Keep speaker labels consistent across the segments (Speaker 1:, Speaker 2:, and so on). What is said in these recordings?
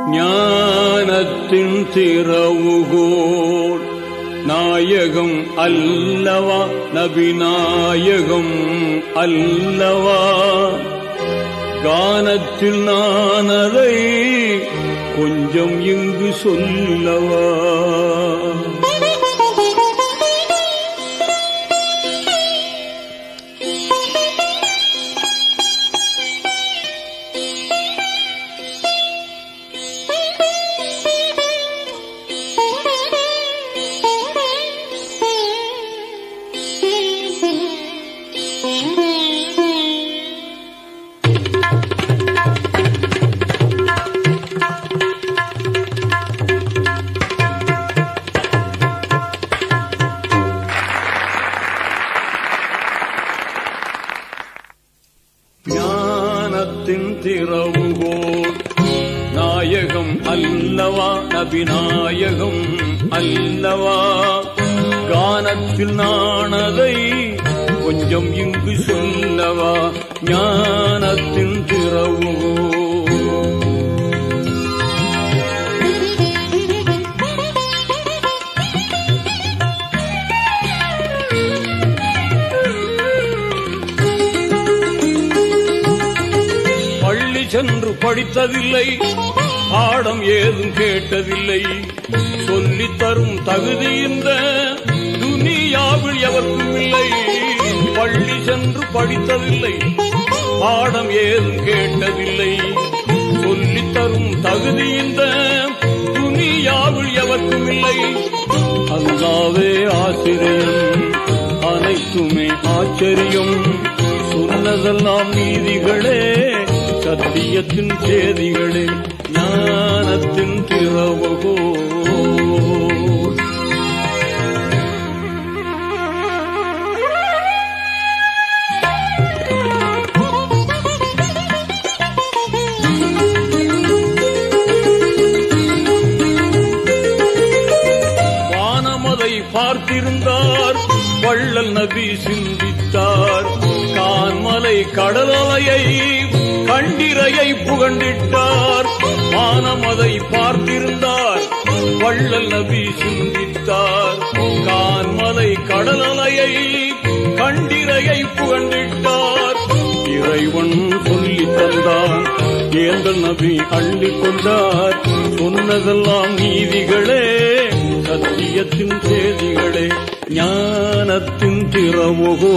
Speaker 1: ஞானத்தின் திறவுகோல் நாயகம் அல்லவா நபிநாயகம் அல்லவா கானத்தில் நான் அதை கொஞ்சம் இங்கு சொல்லவா ஞானத்தின் திறவுகோல் நாயகம் அல்லவா நபிநாயகம் அல்லவா கானத்தில் நானதை கொஞ்சம் இங்கு சொல்லவா ஞானத்தின் திறவுகோல் பள்ளி சென்று படித்ததில்லை பாடம் ஏதும் கேட்டதில்லை சொல்லித் தரும் தகுதி இந்த துனியாவில் எவருக்கும் இல்லை பள்ளி சென்று படித்ததில்லை பாடம் ஏதும் கேட்டதில்லை சொல்லித் தரும் தகுதி இந்த துனியாவில் எவருக்கும் இல்லை அல்லாவே ஆசிரியன் அனைத்துமே ஆச்சரியம் சொன்னதெல்லாம் நீதிகளே சத்தியத்தின் சேதிகளே ஞானத்தின் திறவுகோ வானமதை பார்த்திருந்தார் வள்ளல் நபி சிந்தித்தார் கான்மலை கடலலையை கண்டிரையை புகண்டிட்டார் வானமதை பார்த்திருந்தார் வள்ளல் நபி சிந்தித்தார் கான்மலை கடலலையை கண்டிரையை புகண்டிட்டார் இறைவன் சொல்லி தந்தான் ஏந்தல் நபி அள்ளி கொண்டார் சொன்னதெல்லாம் நீதிகளே சத்தியத்தின் செய்திகளே ஞானத்தின் திறவுகோ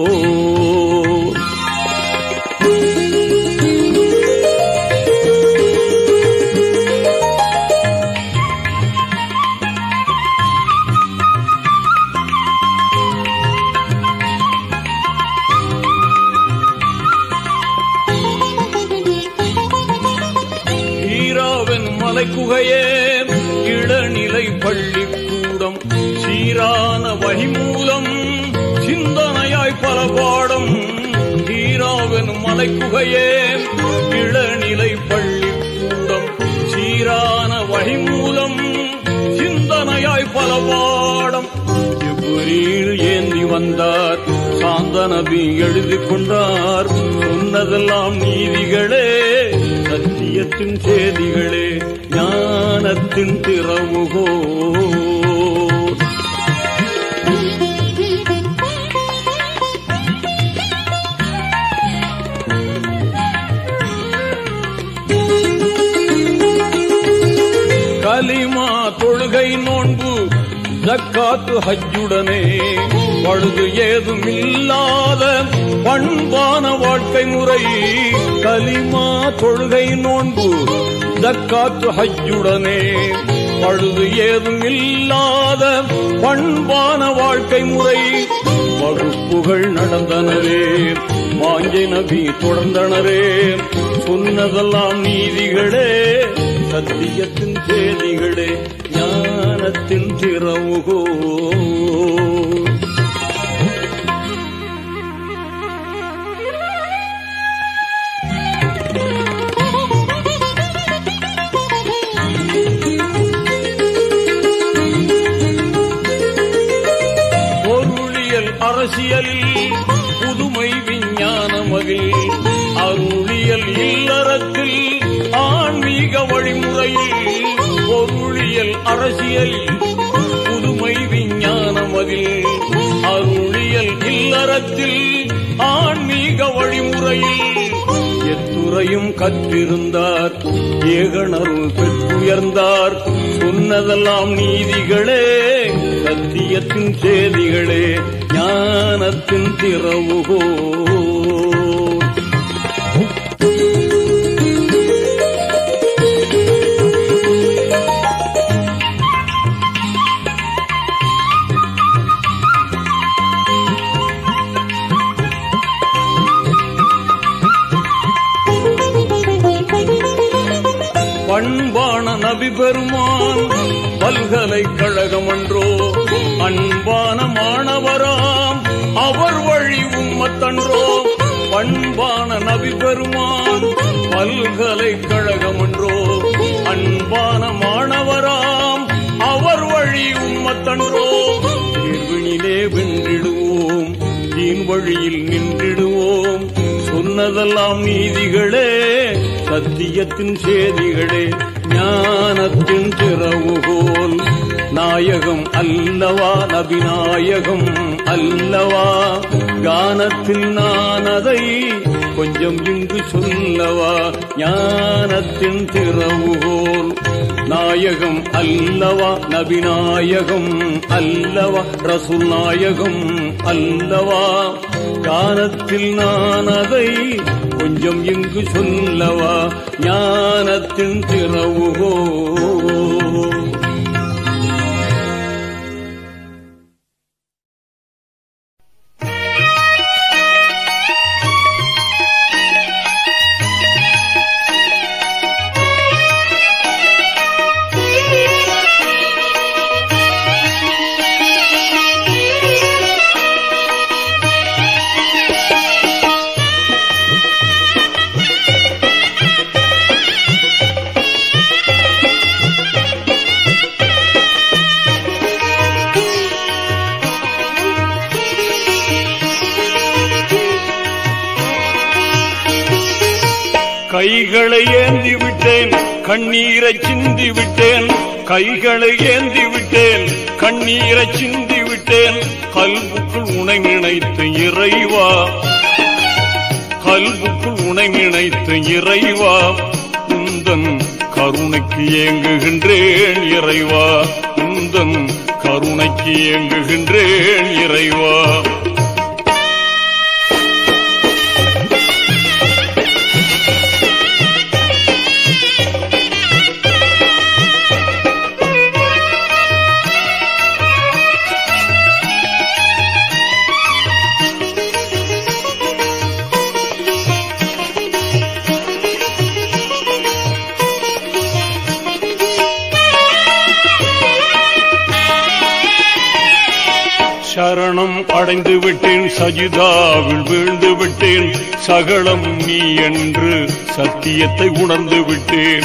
Speaker 1: ஈராவன் மலைக்குகையே இளநிலை பள்ளிக்கூடம் சீரான வழிமூலம் சிந்தனையாய் பல பாடம் ஈராவன் மலைக்குகையே இளநிலை பள்ளிக்கூடம் சீரான வழிமூலம் சிந்தனையாய் பல பாடம் ஜிப்ரீல் ஏந்தி வந்தார் சாந்த நபி எழுதி கொண்டார் சொன்னதெல்லாம் நீதிகளே சத்தியத்தின் சேதிகளே ஞானத்தின் திறவுகோ கலிமா தொழுகை நோன்பு ஜக்காத்து ஹஜ்ஜுடனே பழுது ஏதும் இல்லாத பண்பான வாழ்க்கை முறை கலிமா தொழுகை நோன்பு ஜக்காத்து ஹஜ்ஜுடனே பழுது ஏதும் இல்லாத பண்பான வாழ்க்கை முறை வகுப்புகள் நடந்தனரே வாஞ்சை நபி தொடர்ந்தனரே சொன்னதெல்லாம் நீதிகளே சத்தியத்தின் செய்திகளே ஞானத்தின் திறவுகோ பொருளியல் அரசியலில் புதுமை விஞ்ஞானமதில் அருளியல் இல்லறத்தில் ஆன்மீக வழி வழிமுறையில் பொருளியல் அரசியலில் புதுமை விஞ்ஞானம் அதில் அருளியல் இல்லறத்தில் ஆன்மீக வழிமுறையில் எத்துறையும் கற்றிருந்தார் ஏகணருள் பெற்றுயர்ந்தார் சொன்னதெல்லாம் நீதிகளே சத்தியத்தின் செய்திகளே ஞானத்தின் திறவுகோ பண்பான நபி பெருமான் பல்கலைக்கழகம் அன்றோ அன்பான மாணவராம் அவர் வழி உம்மத்தன்றோ பண்பான நபி பெருமான் பல்கலைக்கழகம் அன்றோ அன்பான மாணவராம் அவர் வழி உம்மத்தன்றோ தேர்வினிலே வென்றிடுவோம் தீன் வழியில் நின்றிடுவோம் சொன்னதெல்லாம் நீதிகளே சத்தியத்தின் செய்திகளே ஞானத்தின் திறவுகோல் நாயகம் அல்லவா நபிநாயகம் அல்லவா கானத்தில் நான் அதை கொஞ்சம் இங்கு சொல்லவா ஞானத்தின் திறவுகோல் நாயகம் அல்லவா நபிநாயகம் அல்லவா ரசூல் நாயகம் அல்லவா காலத்தில் நான் அதை கொஞ்சம் இங்கு சொல்லவா ஞானத்தின் திறவுகோ கைகளை ஏந்தி விட்டேன் கண்ணீரை சிந்தி விட்டேன் கைகளை ஏந்தி விட்டேன் கண்ணீரை சிந்தி விட்டேன் கல்புக்குள் உனை நினைத்து இறைவா கல்புக்குள் உனை நினைத்து இறைவா உந்தன் கருணைக்கு ஏங்குகின்றேன் இறைவா உந்தன் கருணைக்கு ஏங்குகின்றேன் இறைவா சரணம் அடைந்து விட்டேன் சஜிதாவில் வீழ்ந்து விட்டேன் சகலம் நீ என்று சத்தியத்தை உணர்ந்து விட்டேன்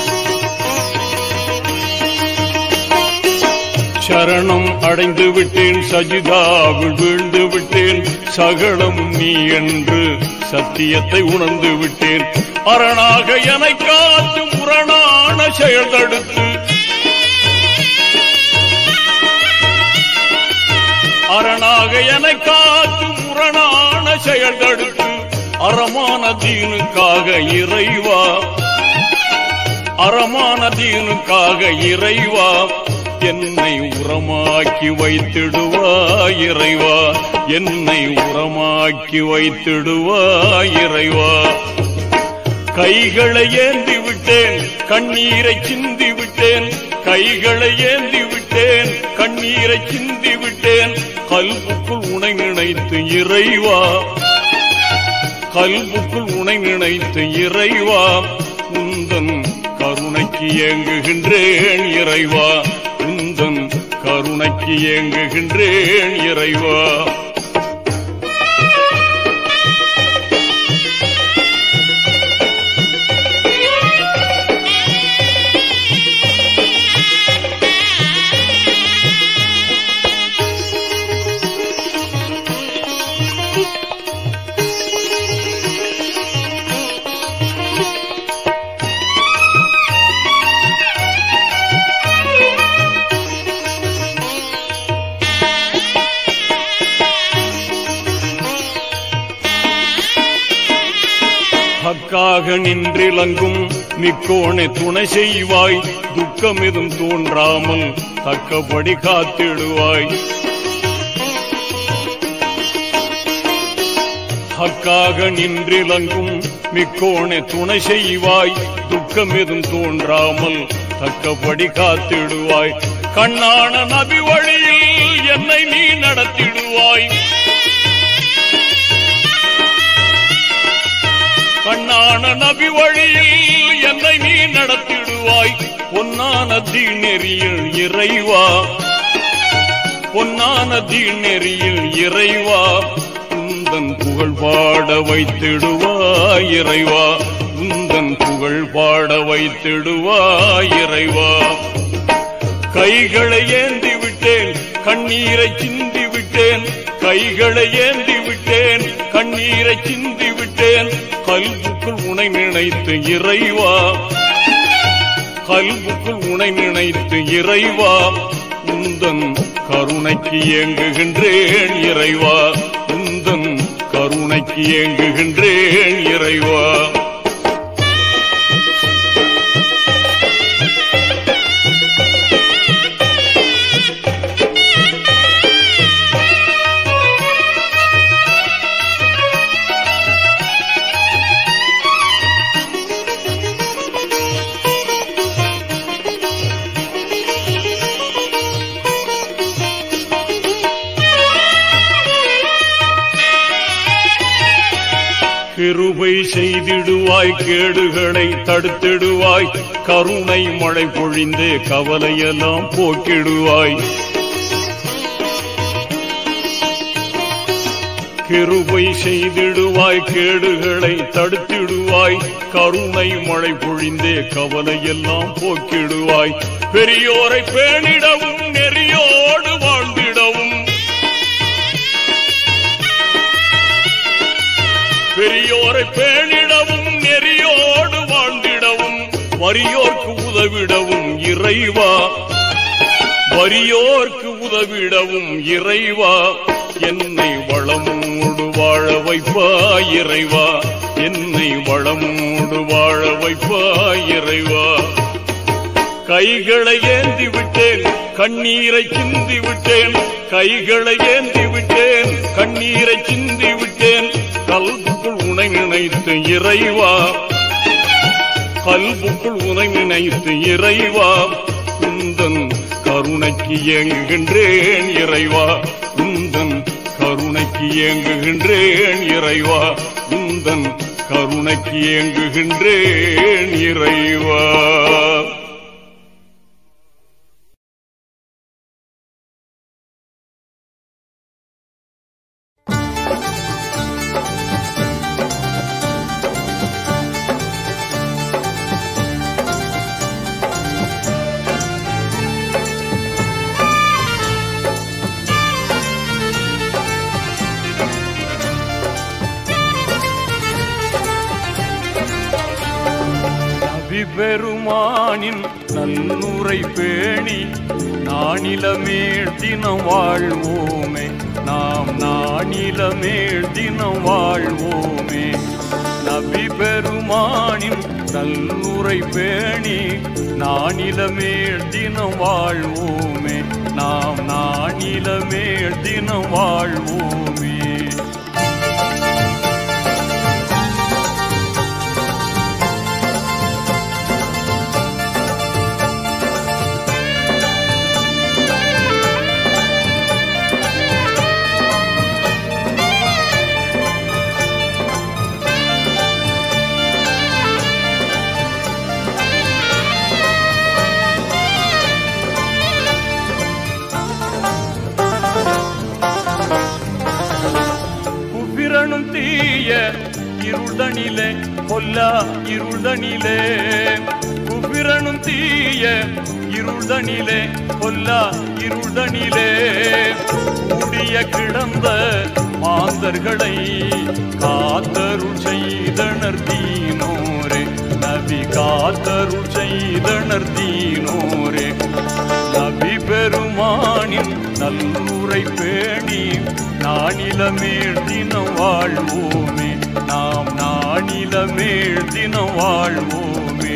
Speaker 1: சரணம் அடைந்து விட்டேன் சஜிதாவில் வீழ்ந்து விட்டேன் சகலம் நீ என்று சத்தியத்தை உணர்ந்து விட்டேன் அரணாக எனை காத்து முரணான செயல் தடுத்து அரணாக எனை காத்து முரணான செயல் தடுத்து அறமான தீனுக்காக இறைவா அறமான தீனுக்காக இறைவா என்னை உரமாக்கி வைத்திடுவாய் இறைவா என்னை உரமாக்கி வைத்திடுவாய் இறைவா கைகளை ஏந்தி விட்டேன் கண்ணீரை சிந்தி விட்டேன் கைகளை ஏந்தி விட்டேன் கண்ணீரை சிந்தி விட்டேன் கல்புக்குள் உனை நினைத்து இறைவா கல்புக்குள் உனை நினைத்து இறைவா உந்தன் கருணைக்கு ஏங்குகின்றேன் இறைவா உந்தன் கருணைக்கு ஏங்குகின்றேன் இறைவா ஹக்காக நின்றிலங்கும் மிக்கோணை துணை செய்வாய் துக்கமெதும் தோன்றாமல் தக்கபடி காத்திடுவாய் ஹக்காக நின்றிலங்கும் மிக்கோணை துணை செய்வாய் துக்கமெதும் தோன்றாமல் தக்கபடி காத்திடுவாய் கண்ணான நபி வழியில் என்னை நீ நடத்திடுவாய் கண்ணான நபி வழியில் என்னை நீ நடத்திடுவாய் பொன்னான தீநெறியில் இறைவா பொன்னான தீநெறியில் இறைவா உந்தன் புகழ் பாட வைத்திடுவாய் இறைவா உந்தன் புகழ் பாட வைத்திடுவாய் இறைவா கைகளை ஏந்தி விட்டேன் கண்ணீரை சிந்தி விட்டேன் கைகளை ஏந்தி விட்டேன் கண்ணீரை சிந்தி விட்டேன் கல்புக்குள் உனை நினைத்து இறைவா கல்புக்குள் உனை நினைத்து இறைவா உந்தன் கருணைக்கு ஏங்குகின்றேன் இறைவா உந்தன் கருணைக்கு ஏங்குகின்றேன் இறைவா கிருபை செய்திடுவாய் கேடுகளை தடுத்திடுவாய் கருணை மழை பொழிந்து கவலையெல்லாம் போக்கிடுவாய் கிருபை செய்திடுவாய் கேடுகளை தடுத்திடுவாய் கருணை மழை பொழிந்தே கவலையெல்லாம் போக்கிடுவாய் பெரியோரை பேணிடவும் நெறியோடு வாழ்ந்திடவும் பெரியோரை பேணிடவும் நெறியோடு வாழ்ந்திடவும் வறியோர்க்கு உதவிடவும் இறைவா வறியோர்க்கு உதவிடவும் இறைவா என்னை வளமோடு வாழ வைப்பாய் இறைவா என்னை வளமோடு வாழ வைப்பாய் இறைவா கைகளை ஏந்தி விட்டேன் கண்ணீரை சிந்தி விட்டேன் கைகளை ஏந்தி விட்டேன் கண்ணீரை சிந்தி விட்டேன் கல்புக்குள் உனை நினைத்து இறைவா கல்புக்குள் உனை நினைத்து இறைவா உந்தன் கருணைக்கு ஏங்குகின்றேன் இறைவா உந்தன் கருணைக்கு ஏங்குகின்றேன் இறைவா உந்தன் கருணைக்கு ஏங்குகின்றேன் இறைவா நபி பெருமானின் நல்லுரை பேணி நானிலமேல் தினம் வாழ்வோமே நாம் நானிலமேல் தினம் வாழ்வோமே நபி பெருமானின் நல்லுரை பேணி நானிலமேல் தினம் வாழ்வோமே நாம் நானிலமேல் தினம் வாழ்வோமே குபிரனும் தீய இருள்தனிலே கொல்லா இருள்தனிலே குபிரனும் தீய இருள்தனிலே கொல்லா இருள்தனிலே கூடிய கிடந்த மாந்தர்களை காத்தருள் செய்தனர் தீனோரே நபி காத்தருள் செய்தனர் தீனோரே நபி பெருமானின் நல்லுரை பேணி நானிலமேல் தினம் வாழ்வோமே நாம் நானிலமே தினம் வாழ்வோமே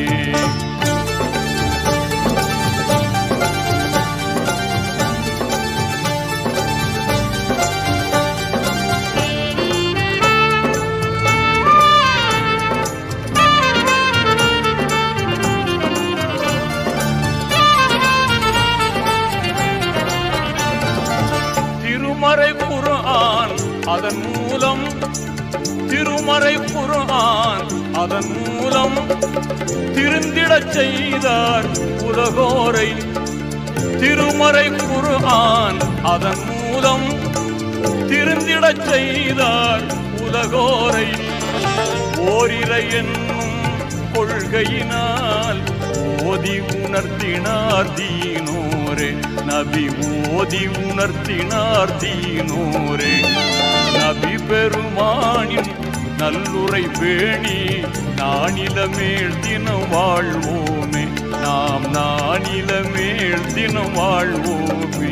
Speaker 1: திருமறை குர்ஆன் அதன் மூலம் திருமறை குர்ஆன் அதன் மூலம் திருந்திடச் செய்தார் உலகோரை திருமறை குர்ஆன் அதன் மூலம் திருந்திடச் செய்தார் உலகோரை ஓரிரை என்னும் கொள்கையினால் ஓதி உணர்த்தினார் தீனோரே நபி ஓதி உணர்த்தினார் தீனோரே நபி பெருமானின் நல்லுரை பேணி நானில மேல் தினம் வாழ்வோமே நாம் நானில மேல் தினம் வாழ்வோமே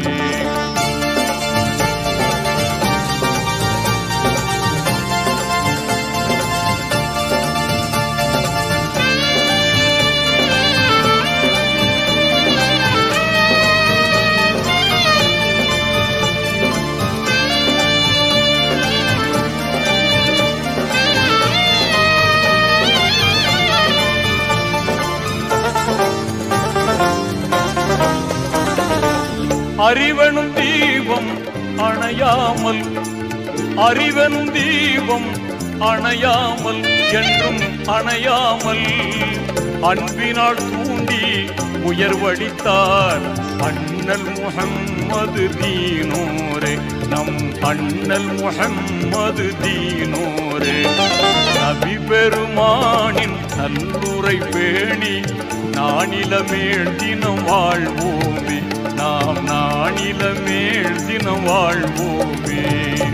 Speaker 1: அறிவனும் தீபம் அணையாமல் அறிவனும் தீபம் அணையாமல் என்றும் அணையாமல் அன்பினால் தூண்டி உயர்வடித்தார் அண்ணல் முஹம்மது தீனோரே நம் அண்ணல் முஹம்மது தீனோரே நபி பெருமானின் நல்லுரை பேணி நானில மேல் தினம் வாழ்வோமே நாம் நானில மேல் தினம் வாழ்வோமே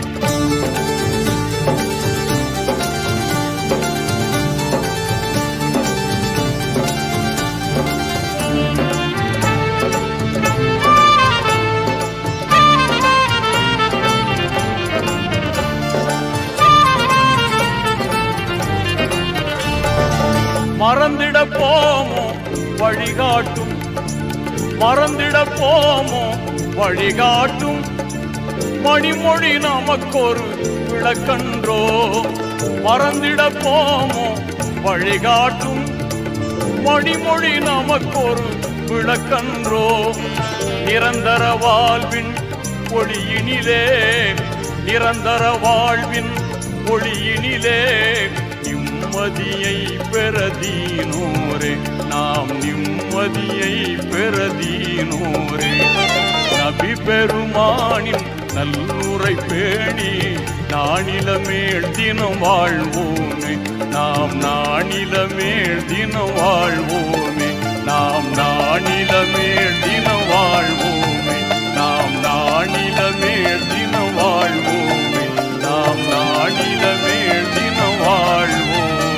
Speaker 1: மறந்திட போமோ வழிகாட்டும் மறந்திட போமோ வழிகாட்டும் மணிமொழி நமக்கொரு விளக்கன்றோ மறந்திட போமோ வழிகாட்டும் மணிமொழி நமக்கொரு விளக்கன்றோ நிரந்தர வாழ்வின் ஒளியினிலே நிரந்தர வாழ்வின் ஒளியினிலே நிம்மதியை பெறதீனோரே நாம் நிம்மதியை பெறதீனோரே நபி பெருமானின் நல்லுரை பேணி நானில மேல் தினம் வாழ்வோமே நாம் நானில மேல் தினம் வாழ்வோமே நாம் நானில மேல் தினம் வாழ்வோமே நாம் நானில மேல் தினம் வாழ்வோமே நாம் நானில மேல் தினம் வாழ்வோமே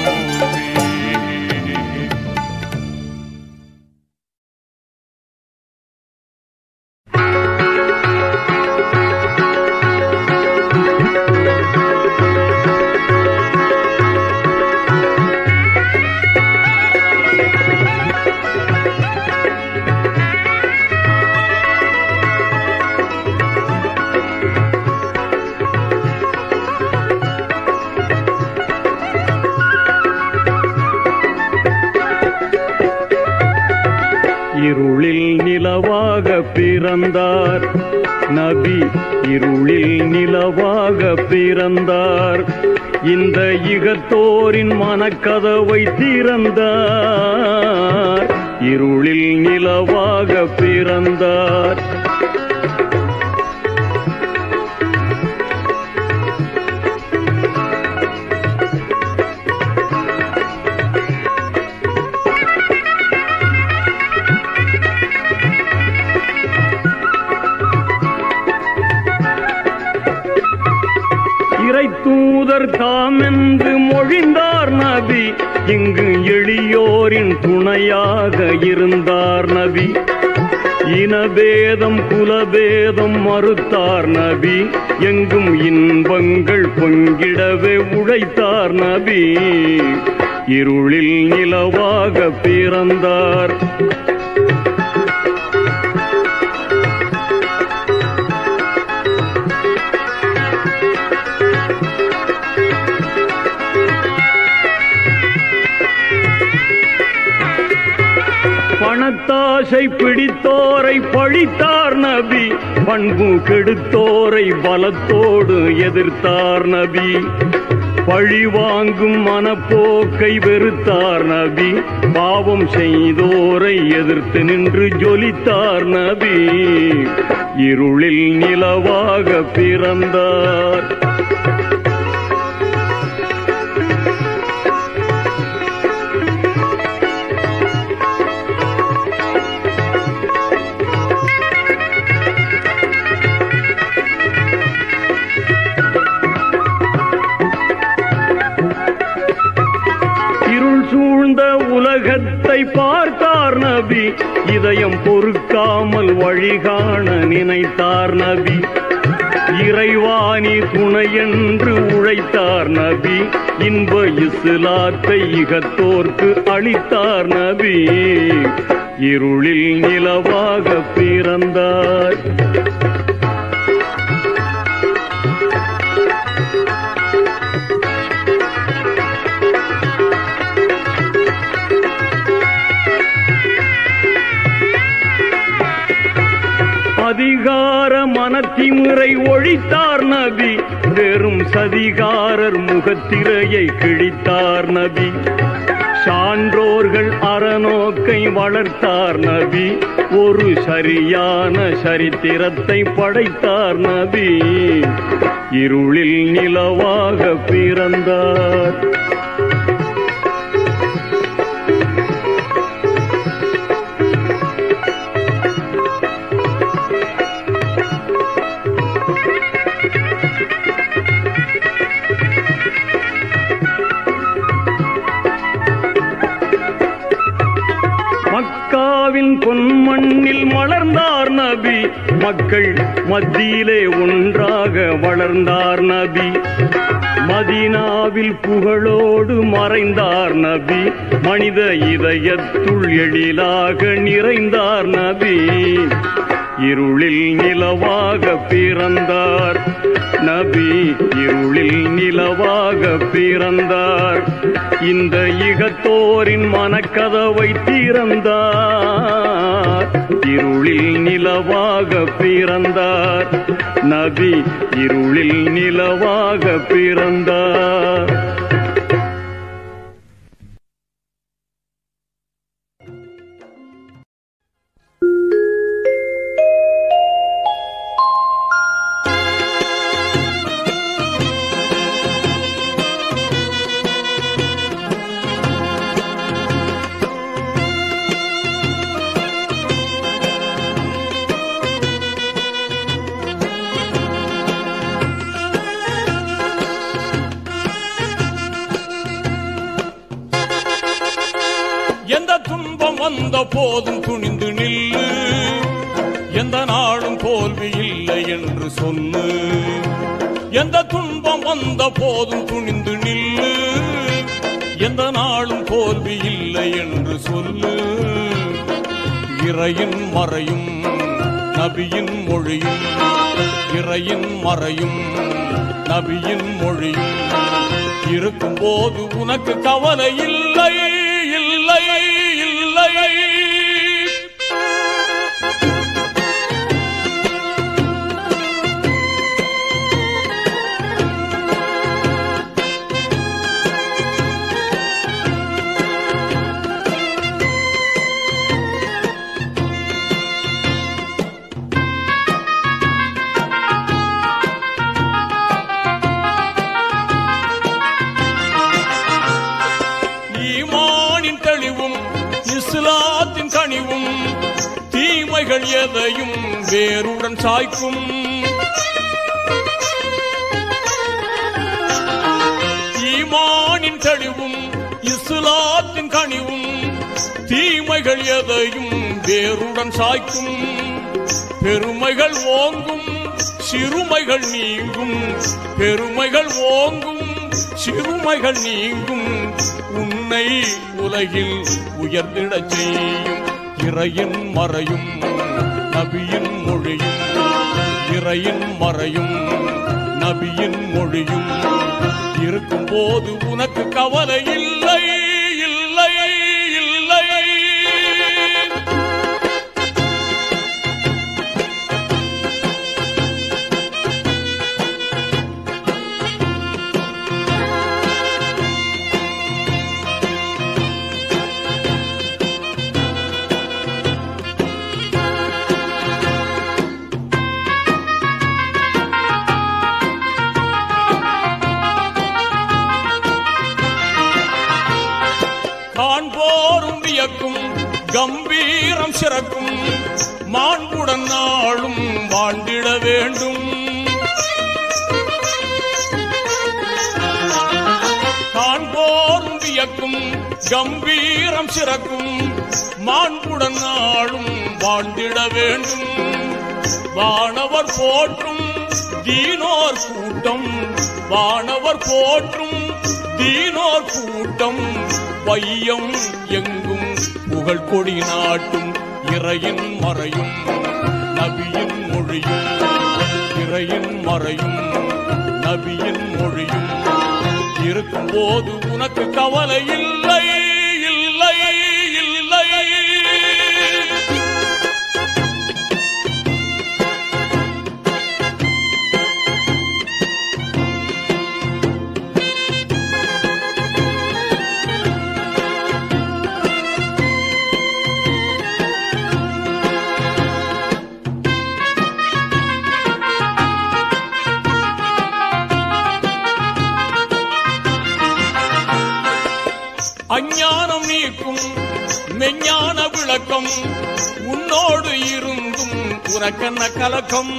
Speaker 1: இருளில் நிலவாக பிறந்தார் நபி இருளில் நிலவாக பிறந்தார் இந்த இகத்தோரின் மனக்கதவை திறந்தார் இருளில் நிலவாக பிறந்தார் இறை தூதர் தாம் என்று மொழிந்தார் நபி இங்கு எளியோரின் துணையாக இருந்தார் நபி இனபேதம் குலபேதம் மறுத்தார் நபி எங்கும் இன்பங்கள் பொங்கிடவே உழைத்தார் நபி இருளில் நிலவாக பிறந்தார் பணத்தாசை பிடித்தோரை பழித்தார் நபி பண்பு கெடுத்தோரை பலத்தோடு எதிர்த்தார் நபி பழி வாங்கும் மனப்போக்கை வெறுத்தார் நபி பாவம் செய்தோரை எதிர்த்து நின்று ஜொலித்தார் நபி இருளில் நிலவாக பிறந்தார் இருள் சூழ்ந்த உலகத்தை பார்த்தார் நபி இதயம் பொறுக்காமல் வழிகாண நினைத்தார் நபி இறைவாணி துணையென்று உழைத்தார் நபி இன்ப இஸ்லாத்தை இகத்தோர்க்கு அளித்தார் நபி இருளில் நிலவாக பிறந்தார் அதிகார மனத்திமுறை ஒழித்தார் நபி வெறும் சதிகாரர் முகத்திரையை கிழித்தார் நபி சான்றோர்கள் அறநோக்கை வளர்த்தார் நபி ஒரு சரியான சரித்திரத்தை படைத்தார் நபி இருளில் நிலவாக பிறந்தார் மக்காவின் பொன்மண்ணில் மலர்ந்தார் நபி மக்கள் மத்தியிலே ஒன்றாக வளர்ந்தார் நபி மதீனாவில் புகழோடு மறைந்தார் நபி மனித இதயத்துள் எழிலாக நிறைந்தார் நபி இருளில் நிலவாக பிறந்தார் நபி இருளில் நிலவாக பிறந்தார் இந்த இகத்தோரின் மனக்கதவை திறந்தார் இருளில் நிலவாக பிறந்தார் நபி இருளில் நிலவாக பிறந்தார்
Speaker 2: எந்த துன்பம் வந்த போதும் துணிந்து நில்லு எந்த நாளும் தோல்வி இல்லை என்று சொல்லு எந்த துன்பம் வந்த போதும் துணிந்து நில்லு எந்த நாளும் தோல்வி இல்லை என்று சொல்லு இறையின் மறையும் நபியின் மொழியும் இறையின் மறையும் நபியின் மொழியும் இருக்கும் போது உனக்கு கவலை இல்லை இல்லை இல்லை ஈமானின் தெளிவும் இஸ்லாத்தின் கனிவும் தீமைகள் எதையும் வேருடன் சாய்க்கும் ஈமானின் தெளிவும் இஸ்லாத்தின் கனிவும் தீமைகள் எதையும் வேருடன் சாய்க்கும் பெருமைகள் ஓங்கும் சிறுமைகள் நீங்கும் பெருமைகள் ஓங்கும் சிறுமைகள் நீங்கும் உன்னை உலகில் உயர்ந்திடச் செய்யும் இறையின் மறையும் நபியின் மொழியும் இறையின் மறையும் நபியின் மொழியும் இருக்கும் போது உனக்கு கவலை இல்லை இல்லை இல்லை காண்போரும் வியக்கும் கம்பீரம் சிறக்கும் மாண்புடன் நாளும் வாழ்ந்திட வேண்டும் காண்போரும் வியக்கும் கம்பீரம் சிறக்கும் மாண்புடன் நாளும் வாழ்ந்திட வேண்டும் வானவர் போற்றும் தீனோர் கூட்டம் வானவர் போற்றும் தீனோர் கூட்டம் வையம் எங்கும் புகழ் கொடி நாட்டும் இறையின் மறையும் நபியின் மொழியும் இறையின் மறையும் நபியின் மொழியும் இருக்கும் போது உனக்கு கவலை இல்லை இல்லை இல்லை அஞ்ஞானம் நீக்கும் மெஞ்ஞான விளக்கம் உன்னோடு இருந்தும் உனக்கென்ன கலக்கம்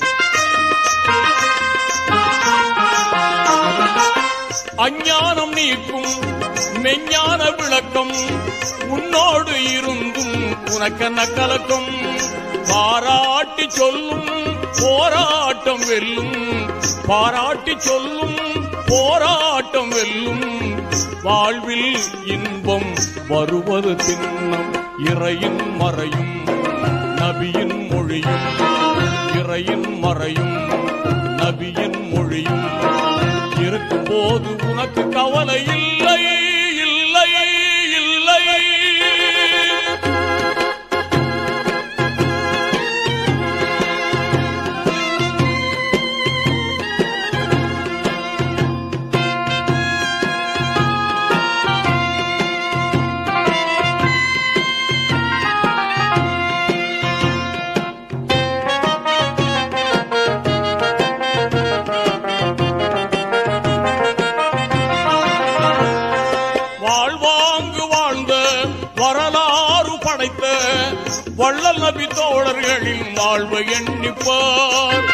Speaker 2: அஞ்ஞானம் நீக்கும் மெஞ்ஞான விளக்கம் உன்னோடு இருந்தும் உனக்கென்ன கலக்கம் பாராட்டி சொல்லும் போராட்டம் வெல்லும் பாராட்டி சொல்லும் போராட்டம் வெல்லும் வாழ்வில் இன்பம் வருவது திண்ணம் இறையின் மறையும் நபியின் மொழியும் இறையின் மறையும் நபியின் மொழியும் இருக்கும் போது உனக்கு கவலை இல்லை இல்லை இல்லை வாழ்வாங்கு வாழ்ந்த வரலாறு படைத்த வள்ளல் நபி தோழர்களின் வாழ்வை எண்ணிப்பார்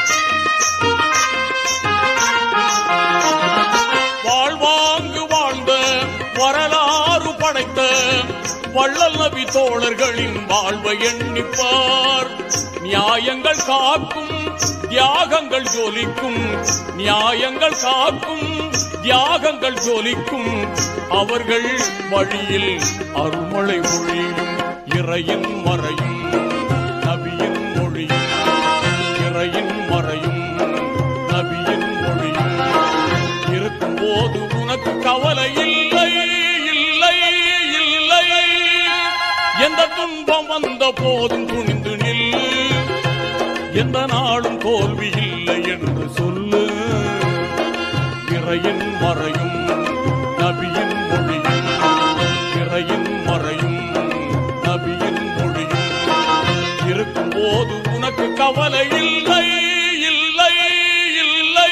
Speaker 2: வாழ்வாங்கு வாழ்ந்த வரலாறு படைத்த வள்ளல் நபி தோழர்களின் வாழ்வை எண்ணிப்பார் நியாயங்கள் காக்கும் தியாகங்கள் ஜொலிக்கும் நியாயங்கள் காக்கும் தியாகங்கள் ஜொலிக்கும் அவர்கள் வழியில் அருள்மழை மொழியும் இறையின் மறையும் நபியின் மொழியும் இறையின் மறையும் நபியின் மொழியும் இருக்கும் போது உனக்கு கவலை இல்லை இல்லை இல்லை எந்த துன்பம் வந்த போதும் துணிந்து நில் எந்த நாளும் தோல்வி இல்லை என்று சொல்லு இறையின் மறையும் நபியின் மொழியும் இறையின் மறையும் நபியின் மொழியும் இருக்கும் போது உனக்கு கவலை இல்லை இல்லை இல்லை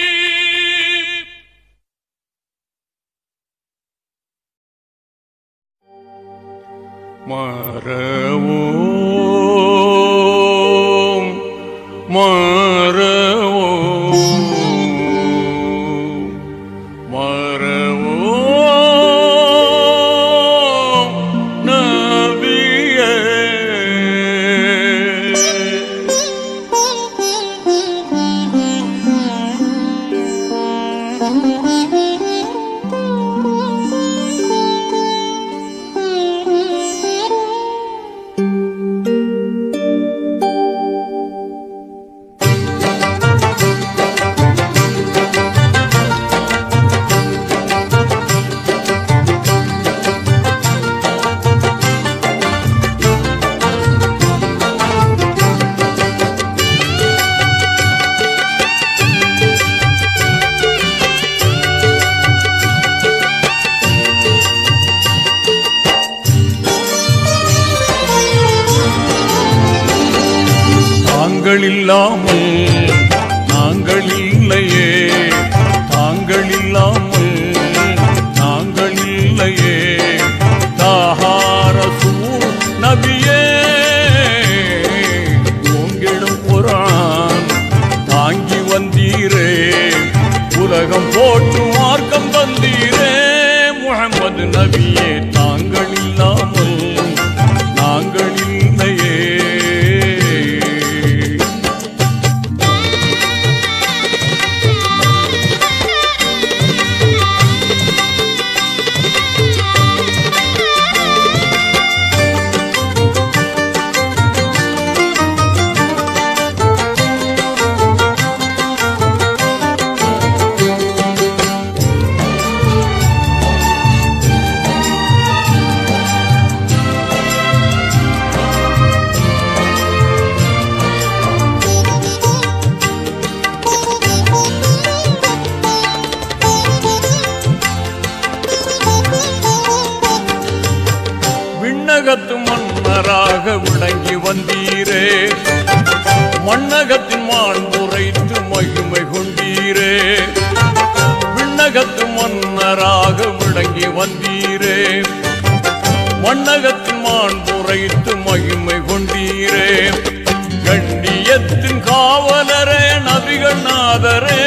Speaker 2: மறவோம் மறவோம் மறவோம் நபியே
Speaker 3: Thank you.
Speaker 2: தாங்கள் இல்லாமல் நாங்கள் இல்லையே தாங்கள் இல்லாமல் நாங்கள் இல்லையே தாஹார சூர் நபியே உங்கிடும் குரான் தாங்கி வந்தீரே உலகம் போற்று மார்க்கம் தந்தீரே முகமது நபியே தாங்கள் இல்லாமல் நாங்கள் இல்லையே விண்ணகத்து மன்னராக விளங்கி வந்தீரே மண்ணகத்தின் மான் உரைத்து மகிமை கொண்டீரே விண்ணகத்து மன்னராக விளங்கி வந்தீரே மண்ணகத்தின் மான் உரைத்து மகிமை கொண்டீரே கண்ணியத்தின் காவலரே நபிகள் நாதரே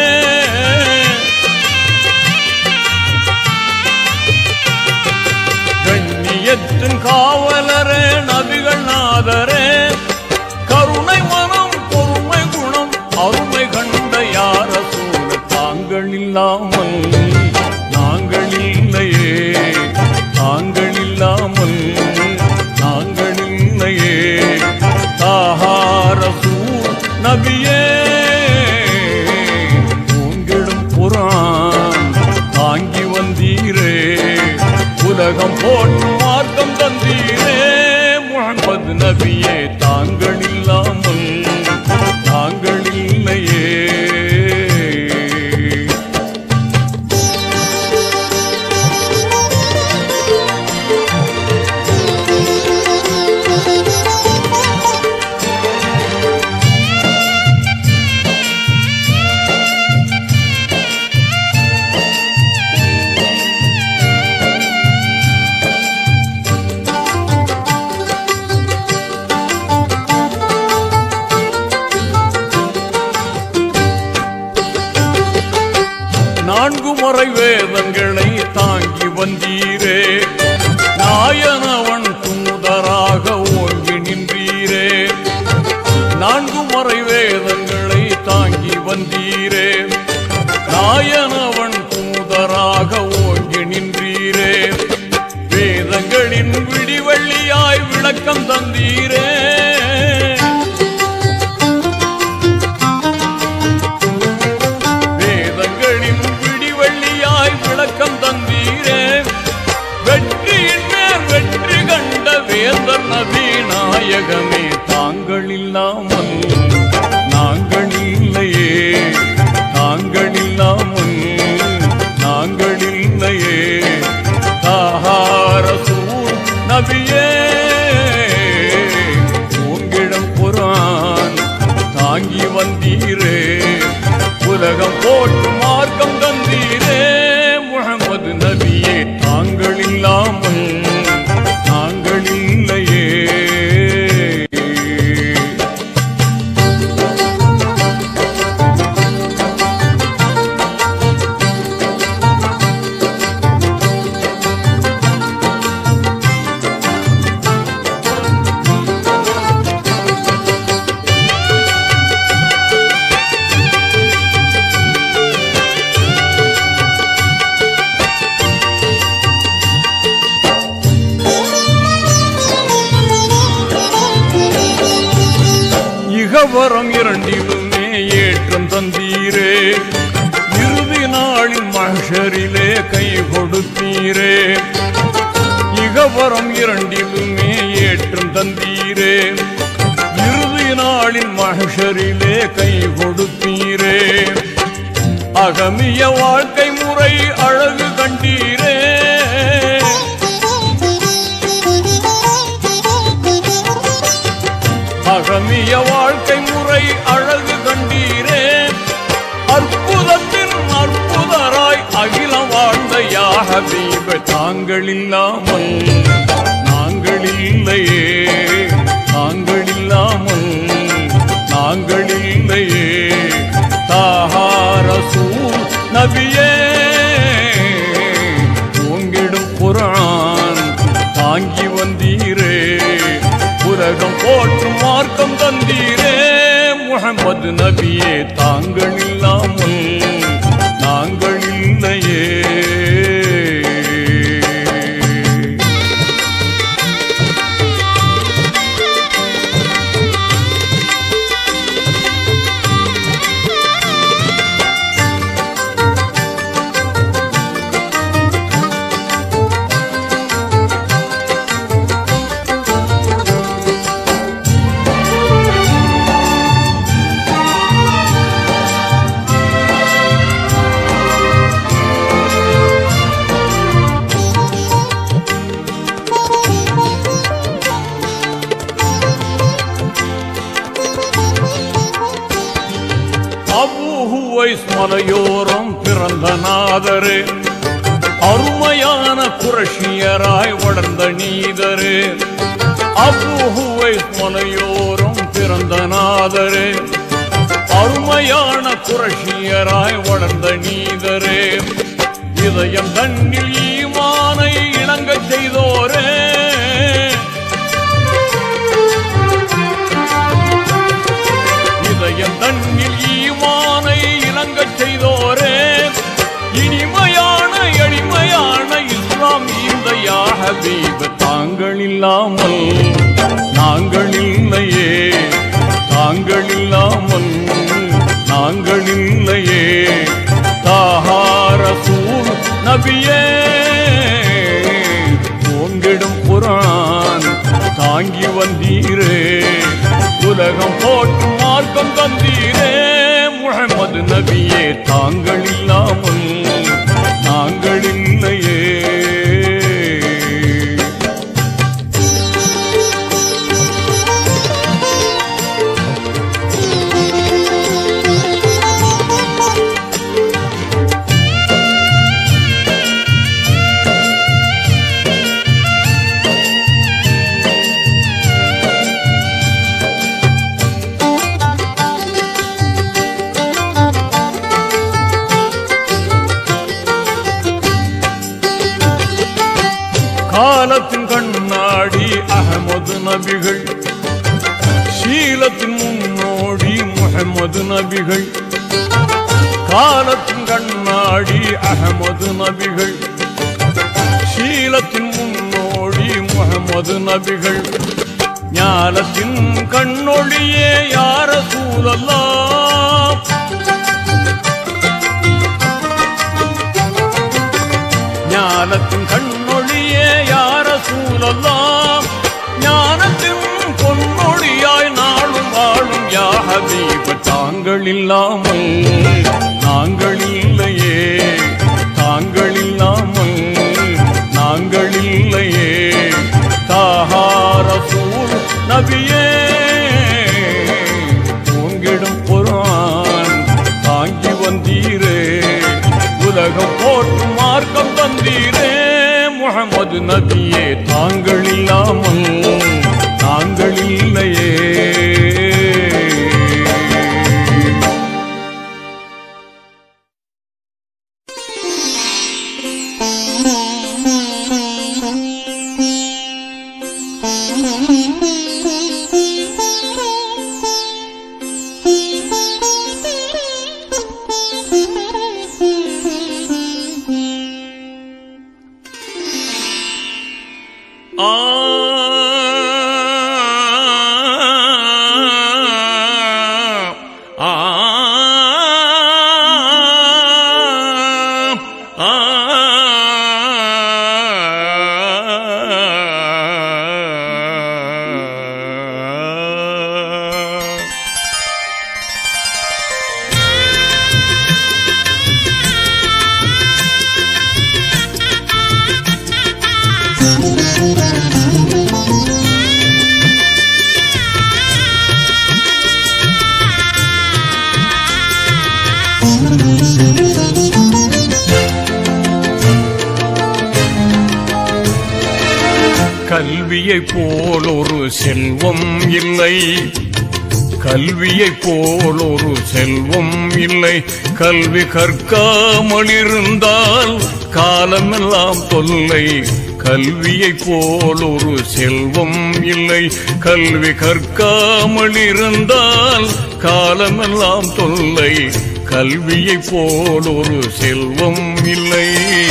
Speaker 2: கண்ணியத்தின் காவலரே நபிகள் நாதரே கருணை மனம் பொறுமை குணம் அருமை கண்ட யார சூழ தாங்கள் இல்லாமல் நாங்கள் இல்லையே தாங்கள் இல்லாமல் நாங்கள் இல்லையே தாஹார சூழ் நபியே உங்கிடும் புறான் தாங்கி வந்தீரே உலகம் போற்று மார்க்கம் தந்தீரே முகமது நபியே தாங்கள் இல்லாமல் தாங்கள் இல்லையே நான்கு முறை வேதங்களை தாங்கி வந்தீரே நாயனவன் தூதராக ஓங்கி நின்றீரே நான்கு முறை வேதங்களை தாங்கி வந்தீரே நாயனவன் தூதராக ஓங்கி நின்றீரே வேதங்களின் விடிவெள்ளியாய் விளக்கம் தந்தீரே வேதங்களின் விடிவெள்ளியாய் விளக்கம் தந்தீரே வெற்றியின் மேல் வெற்றி கண்ட வேந்தர் நபி நாயகமே தாங்கள் இல்லாமல் நாங்கள் இல்லையே தாங்கள் இல்லாமல் நாங்கள் இல்லையே தாஹார சூர் நபியே உங்கிடம் புறான் தாங்கி வந்தீரே உலகம் போற்று மார்க்கம் தந்தீரே முகமது நபியே தாங்கள் இல்லாமல் நாங்கள் இல்லையே இகவரம் இரண்டிலுமே ஏற்றம் தந்தீரே இறுதி நாளின் மஷரிலே கை கொடுத்தீரே இகவரம் இரண்டிலுமே ஏற்றம் தந்தீரே இறுதி நாளின் மஷரிலே கை கொடுத்தீரே அகமிய வாழ்க்கை முறை அழகு கண்டீரே அகமிய வாழ்க்கை முறை தாங்கள் இல்லாமல் நாங்கள் இல்லையே தாங்கள் இல்லாமல் நாங்கள் இல்லையே தாஹார சூர் நபியே உங்கிடும் குரான் தாங்கி வந்தீரே உலகம் போற்றும் மார்க்கம் தந்தீரே முகமது நபியே தாங்கள் இல்லாமல் நாங்கள் இல்லையே அபூஹுவைஸ் மலையோரம் பிறந்த நாதரே அருமையான குரஷியராய் வளர்ந்த நீதரே அபூஹுவைஸ் மலையோரம் பிறந்த நாதரே அருமையான குரஷியராய் வளர்ந்த நீதரே இதயம் தன்னில் ஈமானை இணங்கச் செய்தோரே இதயம் தன்னில் ஈமானை இணங்கச் செய்தோரே இனிமையான எளிமையான இஸ்லாம் இந்த யாஹபீப தாங்கள் இல்லாமல் நாங்கள் இல்லையே தாங்கள் இல்லாமல் நாங்கள் இல்லையே தாஹார சூர் நபியே ஓங்கிடும் புரான் தாங்கி வந்தீரே உலகம் போற்றும் மார்க்கம் தந்தீரே முகமது நபியே தாங்கள் இல்லாமல் நாங்கள் இல்லையே காலத்தின் கண்ணாடி அகமது நபிகள் சீலத்தின் முன்னோடி முகமது நபிகள் காலத்தின் கண்ணாடி அகமது நபிகள் சீலத்தின் முன்னோடி முகமது நபிகள் ஞானத்தின் கண்ணொளியே யார சூழல்லாம் ஞானத்தின் கண்ணொழியே யார சூழல்லாம் ஞானத்தின் பொன்னொழியாய் நாளும் வாழும் யாஹபீப தாங்கள் இல்லாமல் நாங்கள் இல்லையே தாங்கள் இல்லாமல் நாங்கள் இல்லையே தாஹார சூழ் நபியே உங்கிடும் புறான் தாங்கி வந்தீரே உலகம் போற்றும் மார்க்கம் தந்தீரே முகமது நபியே தாங்கள் இல்லாமல் நாங்கள் இல்லையே ஆ ஆ ஆ கல்வியை போல் ஒரு செல்வம் இல்லை கல்வியை போல் ஒரு செல்வம் இல்லை கல்வி கற்காமல் இருந்தால் காலமெல்லாம் தொல்லை கல்வியை போல் ஒரு செல்வம் இல்லை கல்வி கற்காமல் இருந்தால் காலமெல்லாம் தொல்லை கல்வியை போல் ஒரு செல்வம் இல்லை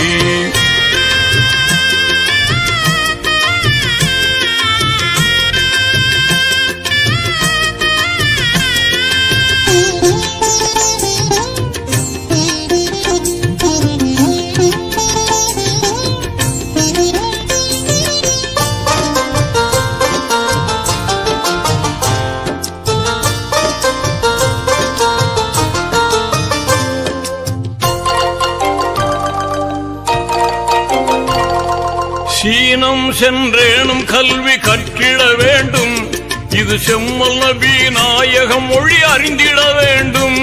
Speaker 2: சீனம் சென்றேனும் கல்வி கற்றிட வேண்டும் இது செம்மல் நபி நாயகம் மொழி அறிந்திட வேண்டும்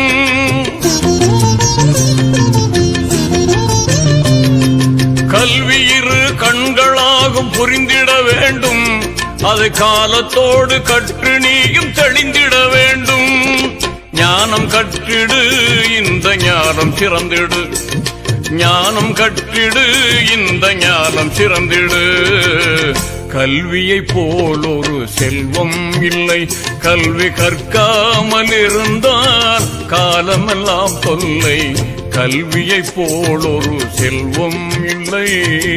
Speaker 2: கல்வி இரு கண்களாகும் புரிந்திட வேண்டும் அதை காலத்தோடு கற்று நீயும் தெளிந்திட வேண்டும் ஞானம் கற்றிடு இந்த ஞானம் சிறந்திடு ஞானம் கற்றிடு இந்த ஞானம் சிறந்திடு கல்வியை போல் ஒரு செல்வம் இல்லை கல்வி கற்காமல் இருந்தால் காலமெல்லாம் தொல்லை கல்வியை போல் ஒரு செல்வம் இல்லை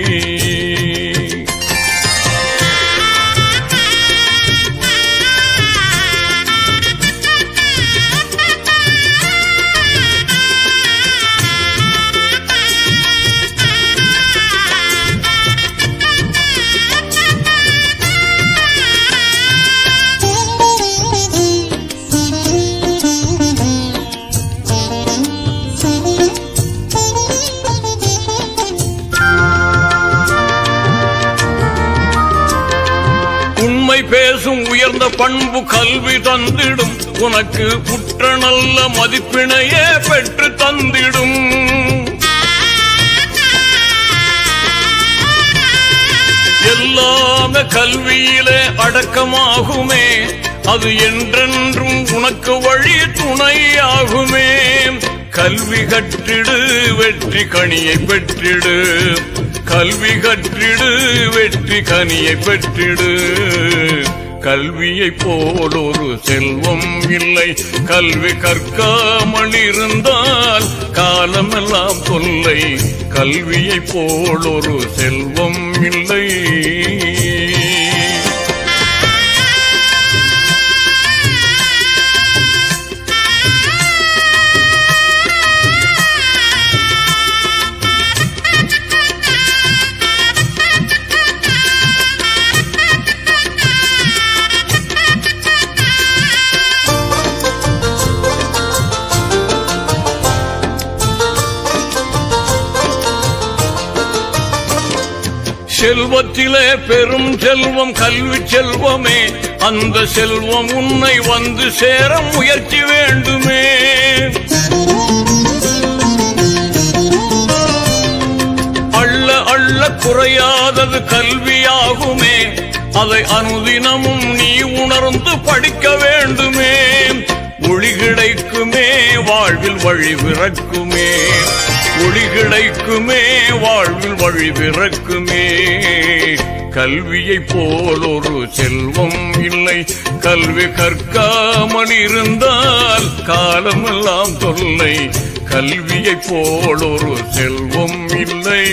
Speaker 2: உண்மை பேசும் உயர்ந்த பண்பு கல்வி தந்திடும் உனக்கு புற்ற நல்ல மதிப்பினையே பெற்று தந்திடும் எல்லாமே கல்வியிலே அடக்கமாகுமே அது என்றென்றும் உனக்கு வழி துணையாகுமே கல்வி கற்றிடு வெற்றி கனியை பெற்றிடு கல்வி கற்றிடு வெற்றி கனியை பெற்றிடு கல்வியை போல் ஒரு செல்வம் இல்லை கல்வி கற்காமல் இருந்தால் காலமெல்லாம் தொல்லை கல்வியை போல் ஒரு செல்வம் இல்லை செல்வத்திலே பெரும் செல்வம் கல்வி செல்வமே அந்த செல்வம் உன்னை வந்து சேர முயற்சி வேண்டுமே அள்ள அள்ள குறையாதது கல்வியாகுமே அதை அனுதினமும் நீ உணர்ந்து படிக்க வேண்டுமே ஒளி கிடைக்குமே வாழ்வில் வழி பிறக்குமே ஒளி கிடைக்குமே வாழ்வில் வழி பிறக்குமே கல்வியை போல் ஒரு செல்வம் இல்லை கல்வி கற்காமல் இருந்தால் காலமெல்லாம் தொல்லை கல்வியை போல் ஒரு செல்வம் இல்லை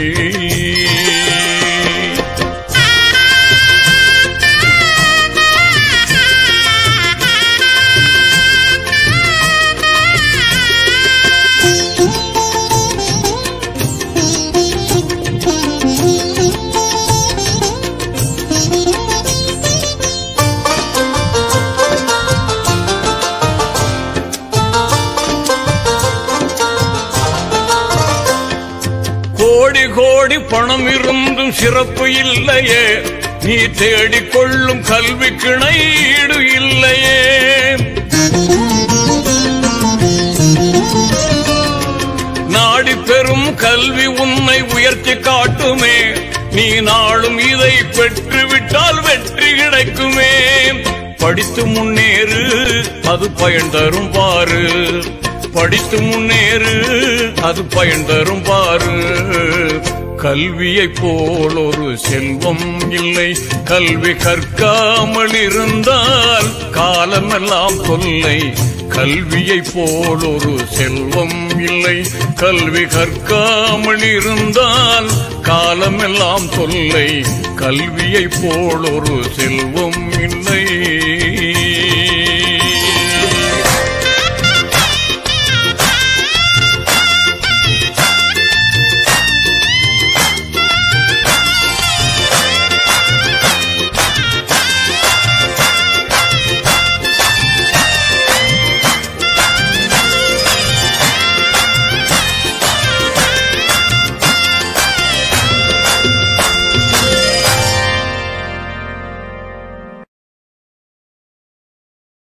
Speaker 2: கோடி கோடி பணம் இருந்தும் சிறப்பு இல்லையே நீ தேடிக்கொள்ளும் கல்வி கிணையீடு இல்லையே நாடி பெறும் கல்வி உன்னை உயர்த்தி காட்டுமே
Speaker 1: நீ நாளும் இதை பெற்றுவிட்டால் வெற்றி கிடைக்குமே படித்து முன்னேறு அது பயன் தரும் பாரு படித்து முன்னேறு அது பயன் தரும் பாரு கல்வியைப் போல் ஒரு செல்வம் இல்லை கல்வி கற்காமல் இருந்தால் காலமெல்லாம் தொல்லை கல்வியைப் போல் ஒரு செல்வம் இல்லை கல்வி கற்காமல் இருந்தால் காலமெல்லாம் தொல்லை கல்வியைப் போல் ஒரு செல்வம் இல்லை